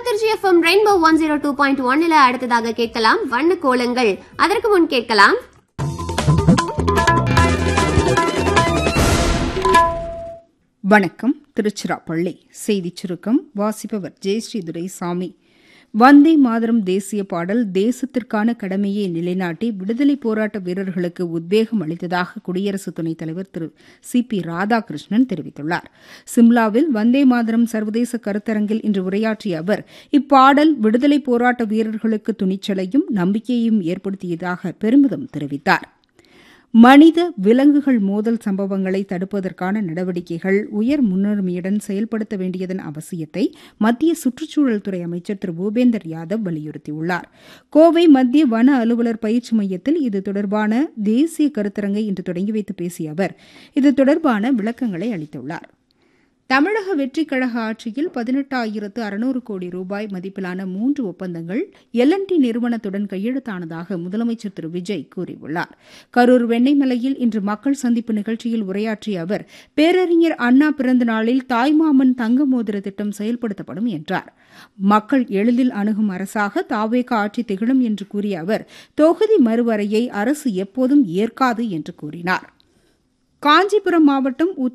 Trichy FM Rainbow one zero two point ஒன்னுல அடுத்ததாக கேட்கலாம் வண்ண கோலங்கள் அதற்கு முன் கேட்கலாம் வணக்கம் திருச்சிராப்பள்ளி செய்திச் சுருக்கம் வாசிப்பவர் ஜெயஸ்ரீ துரைசாமி வந்தே மாதரம் தேசிய பாடல் தேசத்திற்கான கடமையை நிலைநாட்டி விடுதலை போராட்ட வீரர்களுக்கு உத்வேகம் அளித்ததாக குடியரசு துணைத் தலைவர் திரு சி பி ராதாகிருஷ்ணன் தெரிவித்துள்ளார் சிம்லாவில் வந்தே மாதரம் சர்வதேச கருத்தரங்கில் இன்று உரையாற்றிய அவர் இப்பாடல் விடுதலை போராட்ட வீரர்களுக்கு துணிச்சலையும் நம்பிக்கையையும் ஏற்படுத்தியதாக பெருமிதம் தெரிவித்தார் மனித விலங்குகள் மோதல் சம்பவங்களை தடுப்பதற்கான நடவடிக்கைகள் உயர் முன்னுரிமையுடன் செயல்படுத்த வேண்டியதன் அவசியத்தை மத்திய சுற்றுச்சூழல் துறை அமைச்சர் திரு பூபேந்தர் யாதவ் வலியுறுத்தியுள்ளார் கோவை மத்திய வன அலுவலர் பயிற்சி மையத்தில் இது தொடர்பான தேசிய கருத்தரங்கை இன்று தொடங்கி வைத்து பேசிய அவர் இது தொடர்பான விளக்கங்களை அளித்துள்ளார் தமிழக வெற்றிக் கழக ஆட்சியில் பதினெட்டாயிரத்து அறுநூறு கோடி ரூபாய் மதிப்பிலான மூன்று ஒப்பந்தங்கள் எல்என்டி நிறுவனத்துடன் கையெழுத்தானதாக முதலமைச்சர் திரு விஜய் கூறியுள்ளார் கரூர் வெண்ணெய்மலையில் இன்று மக்கள் சந்திப்பு நிகழ்ச்சியில் உரையாற்றிய அவர் பேரறிஞர் அண்ணா பிறந்த நாளில் தாய்மாமன் தங்க மோதிர திட்டம் செயல்படுத்தப்படும் என்றார் மக்கள் எளிதில் அணுகும் அரசாக தாவேக ஆட்சி திகழும் என்று கூறிய அவர் தொகுதி மறுவரையை அரசு எப்போதும் ஏற்காது என்று கூறினார் காஞ்சிபுரம் மாவட்டம்